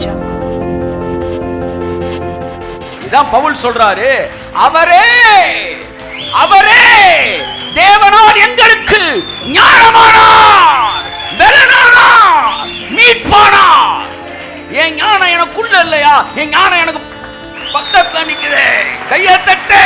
jungle. இதான் பவுல் சொல்றாரு அவரே அவரே தேவனால் எங்களுக்கு ஞானமானார் பலனானார் மீட்பானார் என் ஞானம் எனக்குள்ள இல்லையா என் ஞானம் எனக்கு பக்கத்துல நிக்குது கையை தட்டு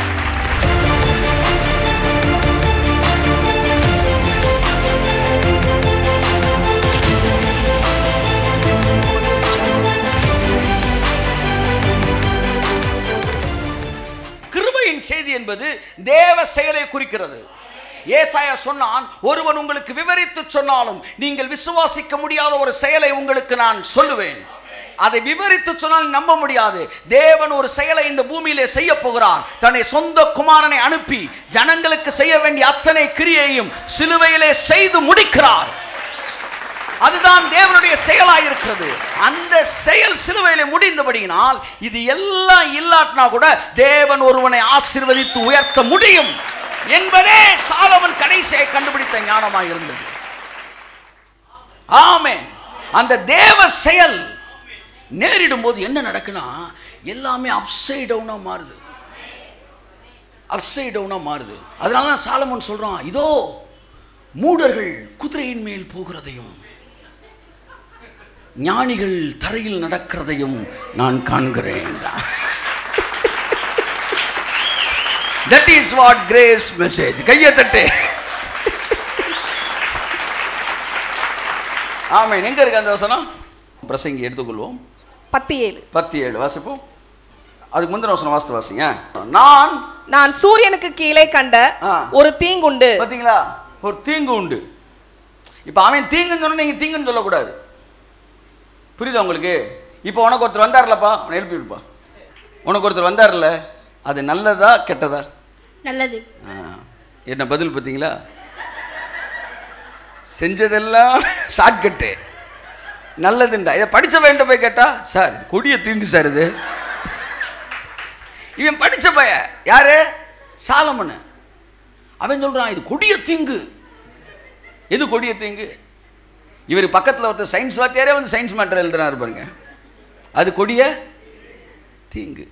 கிருபையின் செய்தி என்பது தேவ செயலை குறிக்கிறது ஏசாயா சொன்னான் ஒருவன் உங்களுக்கு விவரித்து சொன்னாலும் நீங்கள் விசுவாசிக்க முடியாத ஒரு செயலை உங்களுக்கு நான் சொல்லுவேன் அதை விவரித்து சொன்னால் நம்ப முடியாது தேவன் ஒரு செயலை இந்த பூமியிலே செய்ய போகிறார் தன்னை சொந்த குமாரனை அனுப்பி ஜனங்களுக்கு செய்ய வேண்டிய அத்தனை கிரியையும் சிலுவையிலே செய்து முடிக்கிறார் அதுதான் தேவனுடைய செயலாயிருக்கிறது அந்த செயல் சிலுவையிலே முடிந்தபடியினால் இது எல்லாம் இல்லாட்டினா கூட தேவன் ஒருவனை ஆசீர்வதித்து உயர்த்த முடியும் என்பதே சாலவன் கடைசியை கண்டுபிடித்த ஞானமாக இருந்தது ஆமென் அந்த தேவ செயல் நேரிடும் போது என்ன நடக்குன்னா எல்லாமே அப்சைட் டவுனா மாறுது அப்சைட் டவுனா மாறுது அதனால தான் சாலமன் சொல்றான் இதோ மூடர்கள் குதிரையின் மேல் போகிறதையும் ஞானிகள் தரையில் நடக்கிறதையும் நான் காண்கிறேன் that is what grace message கையை தட்டு ஆமாம் எங்க இருக்கு அந்த வசனம் பிரசங்கி எடுத்துக்கொள்வோம் பத்து ஏழு பத்து ஏழு வாசிப்போம் அதுக்கு முந்தின வசனம் வாசித்து வாசிங்க நான் நான் சூரியனுக்கு கீழே கண்ட ஆ. ஒரு தீங்குண்டு பார்த்தீங்களா ஒரு தீங்கு உண்டு இப்போ அவன் தீங்குன்னு சொன்னா நீங்க தீங்குன்னு சொல்லக்கூடாது புரியுதா உங்களுக்கு இப்போ உனக்கு ஒருத்தர் வந்தார்லப்பா அவனை எழுப்பி விடுப்பா உனக்கு ஒருத்தர் வந்தார்ல அது நல்லதா கெட்டதா நல்லது ஆ, என்ன பதில் பார்த்தீங்களா செஞ்சதெல்லாம் ஷார்ட்கட்டு நல்லதுண்டா இதை படிச்ச வேண்ட போய் கேட்டா சார் இது கொடிய தீங்கு சார் இது இவன் படிச்ச பைய யாரு சாலமனு அவன் சொல்றான் இது கொடிய தீங்கு எது கொடிய தீங்கு இவர் பக்கத்தில் ஒருத்தர் சயின்ஸ் வாத்தியாரே வந்து சயின்ஸ் மேட்டர் எழுதுறாரு பாருங்க அது கொடிய தீங்கு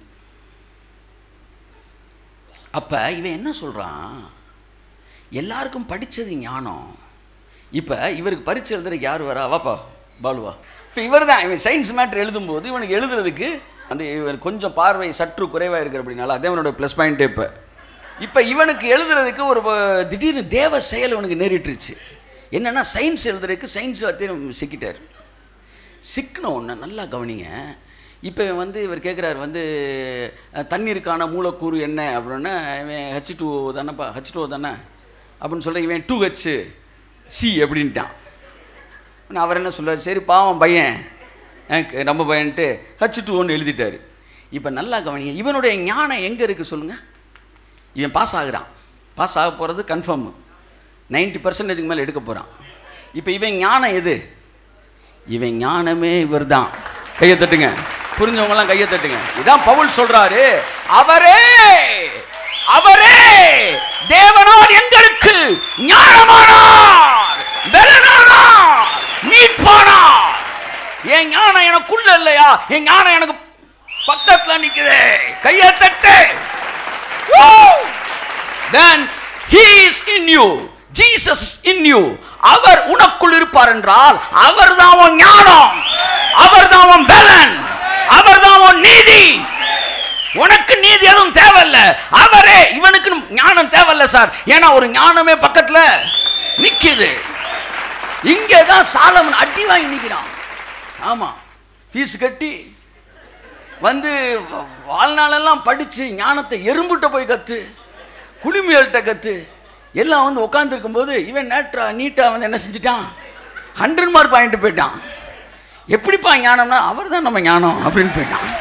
அப்ப இவன் என்ன சொல்றான் எல்லாருக்கும் படிச்சது ஞானம் இப்ப இவருக்கு பரீட்சை எழுதுறதுக்கு யார் வரா வாப்பா பாலுவா இப்போ இவர் தான் இவன் சயின்ஸ் மேட்ரு எழுதும்போது இவனுக்கு எழுதுறதுக்கு அந்த இவன் கொஞ்சம் பார்வை சற்று குறைவாக இருக்கிற அப்படின்னால அதே இவனோட ப்ளஸ் பாயிண்ட்டே இப்போ இப்போ இவனுக்கு எழுதுறதுக்கு ஒரு ப- திடீர்னு தேவ செயல் இவனுக்கு நேரிட்டுருச்சு என்னன்னா சயின்ஸ் எழுதுறதுக்கு சயின்ஸ் வாத்தியம் சிக்கிட்டார் சிக்கின ஒன்று நல்லா கவனிங்க இப்போ இவன் வந்து இவர் கேட்குறாரு வந்து அஹ், தண்ணீருக்கான மூலக்கூறு என்ன அப்படின்னா இவன் ஹச் டூ தானேப்பா ஹச் டூ தானே அப்படின்னு சொல்ல இவன் டூ ஹச் சி அப்படின்ட்டான் உடனே அவர் என்ன சொல்றாரு சரி பாவம் பையன் அஹ், க- நம்ம பையன்ட்டு ஹச் டூ ஒன்று எழுதிட்டாரு இப்போ நல்லா கவனிங்க இவனுடைய ஞானம் எங்கே இருக்குது சொல்லுங்கள் இவன் பாஸ் ஆகுறான் பாஸ் ஆக போகிறது கன்ஃபார்மு நைன்ட்டி பர்சன்டேஜுக்கு மேலே எடுக்க போகிறான் இப்போ இவன் ஞானம் எது இவன் ஞானமே இவர்தான் கையை தட்டுங்க புரிஞ்சவங்கலாம் கையை தட்டுங்க இதான் பவுல் சொல்றாரு அவரே அவரே தேவனால் எங்களுக்கு ஞானமானார் பலனானார் மீட்பானார் என் ஞானம் எனக்குள்ள இல்லையா என் ஞானம் எனக்கு பக்கத்துல நிக்குது கையை தட்டு Woo! then he is in you jesus in you அவர் உனக்குள் இருப்பார் என்றால் அவர் தான் உன் ஞானம் அவர் தான் உன் பலன் அவர் தான் உன் நீதி உனக்கு நீதி எதுவும் தேவையில்ல அவரே இவனுக்கு ஞானம் தேவையில்ல சார் ஏன்னா ஒரு ஞானமே பக்கத்துல நிக்குது இங்கே தான் சாலமன் அடி வாங்கி நிற்கிறான் ஆமா ஃபீஸ் கட்டி வந்து வ- வாழ்நாளெல்லாம் படித்து ஞானத்தை எறும்புட்ட போய் கற்று குளிமியல்கிட்ட கற்று எல்லாம் வந்து உட்காந்துருக்கும் போது இவன் நேற்றா நீட்டாக வந்து என்ன செஞ்சிட்டான் ஹண்ட்ரட் மார்க் பாயிண்ட் போயிட்டான் எப்படிப்பா ஞானம்னா அவர் தான் நம்ம ஞானம் அப்படின்னு போயிட்டான்